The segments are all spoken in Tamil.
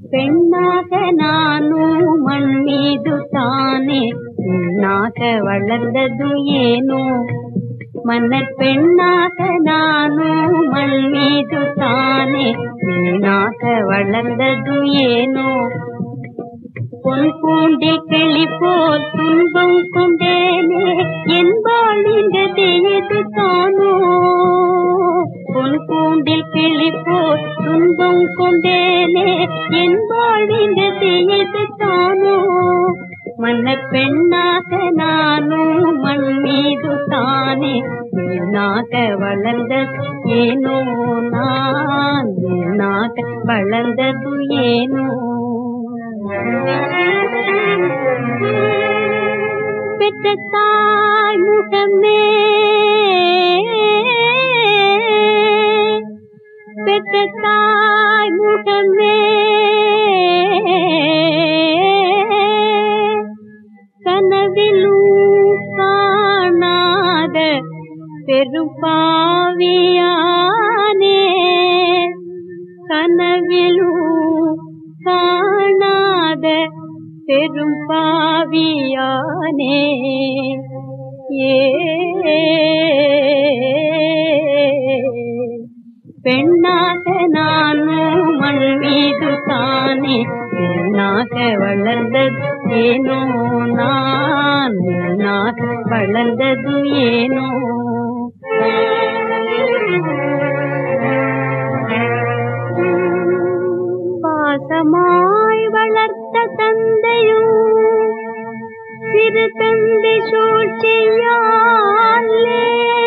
பெண்ணாக நானும் மண் மீது தானே பெண்ணாக வளர்ந்தது ஏனோ மன்னர் பெண்ணாக நானும் மண் மீது தானே பெண்ணாக வளர்ந்தது ஏனோ பொன் பூண்டில் கிளி போல் துன்பம் கொண்டேனே என்பாள் இங்கு தேயது தானோ பொன் பூண்டில் கிளி போல் துன்பம் கொண்டேனே என்பாள் இங்கு தேயது தானோ மன்னர் பெண்ணாக நானும் மண் மீது தானே பெண்ணாக வளர்ந்த ஏனோ நான் பெண்ணாக வளர்ந்தது ஏனோ பெற்ற தாய் முகமே பெற்ற தாய் முகமே கனவிலும் காணாத பெரும் பாவியானே கனவிலும் காணாத பெரும் பாவியானே ஏ பெண்ணாக நானும் மண் மீது தானே பெண்ணாக வளர்ந்தது ஏனோ நான் பெண்ணாக வளர்ந்தது ஏனோ பாசமாய் வளர்த்த தந்தையும் சிறு தந்தை சூழ்ச்சியாலே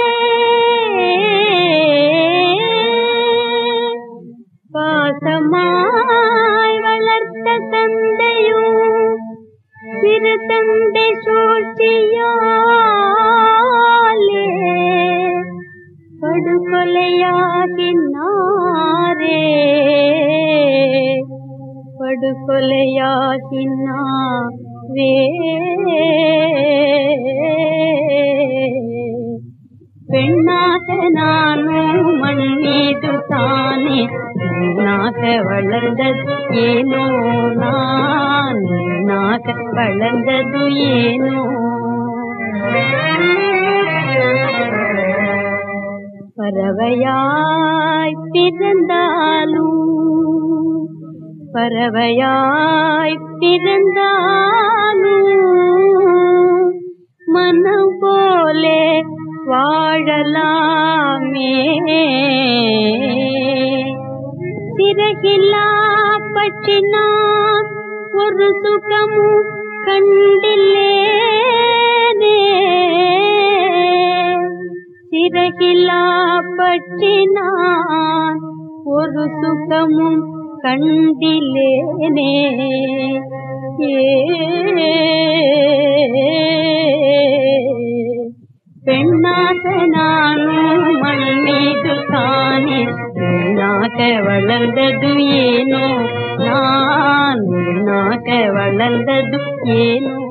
பாசமாய் வளர்த்த தந்தையும் சிறு தந்தை சூழ்ச்சியாலே படுகொலையாகினாரே படுகொலையாகினாவே பெண்ணாக நானும் மண் மீது தானே பெண்ணாக வளர்ந்தது ஏனோ நான் பெண்ணாக வளர்ந்தது ஏனோ பறவையாய் பிறந்தாலும் பறவையாய் பிறந்தாலும் மனம் போலே வாழலாமே சிறகில்லா பற்றி நான் ஒரு சுகமும் கண்டில்லேனே சிறகில்லா பற்றி நான் ஒரு சுகமும் கண்டிலேனே ஏ பெண்ணாக நானும் மண் மீது தானே பெண்ணாக வளர்ந்தது ஏனோ நான் பெண்ணாக வளர்ந்தது ஏனோ